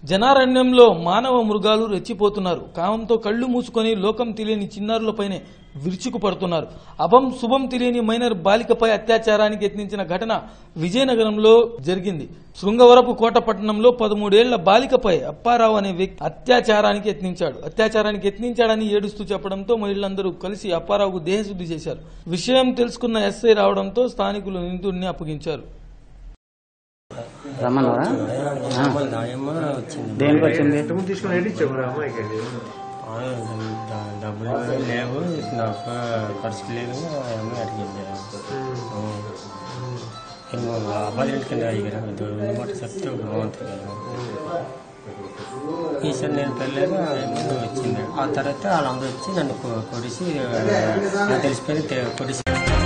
జనారణ్యంలో మానవ మృగాలు రెచ్చిపోతున్నారు కామంతో కళ్ళు మూసుకొని లోకం తెలియని చిన్నారులపైనే విరుచుకు పడుతున్నారు అభం శుభం తెలియని మైనర్ బాలికపై అత్యాచారానికి యత్నించిన ఘటన విజయనగరంలో జరిగింది శృంగవరపు కోట పట్టణంలో పదమూడేళ్ల బాలికపై అప్పారావు అనే వ్యక్తి అత్యాచారానికి యత్నించాడు అత్యాచారానికి యత్నించాడని ఏడుస్తూ చెప్పడంతో మహిళలందరూ కలిసి అప్పారావుకు దేహశుద్ధి చేశారు విషయం తెలుసుకున్న ఎస్ఐ రావడంతో స్థానికులు నిందితుడిని అప్పగించారు రమ్మన్నారా మళ్ళీ నాయమ్మ వచ్చింది దేనికి వచ్చింది ఇంతకుముందు తీసుకుని ఏంటి ఇచ్చావు అమ్మాయికి ఆ, డ- డబ్బులు లేవు నాకు ఖర్చు లేదు అమ్మ అడిగింది నేను అబ్బాయి ఇంటికి అడిగాను మాట చెప్తే బాగుంటుంది కదా ఈసారి నేను పెళ్ళాక ముందు వచ్చింది ఆ తర్వాత వాళ్ళందరూ వచ్చి నన్ను కొ- కొడిసి నాకు తెలిసిపోయింది కొడిసి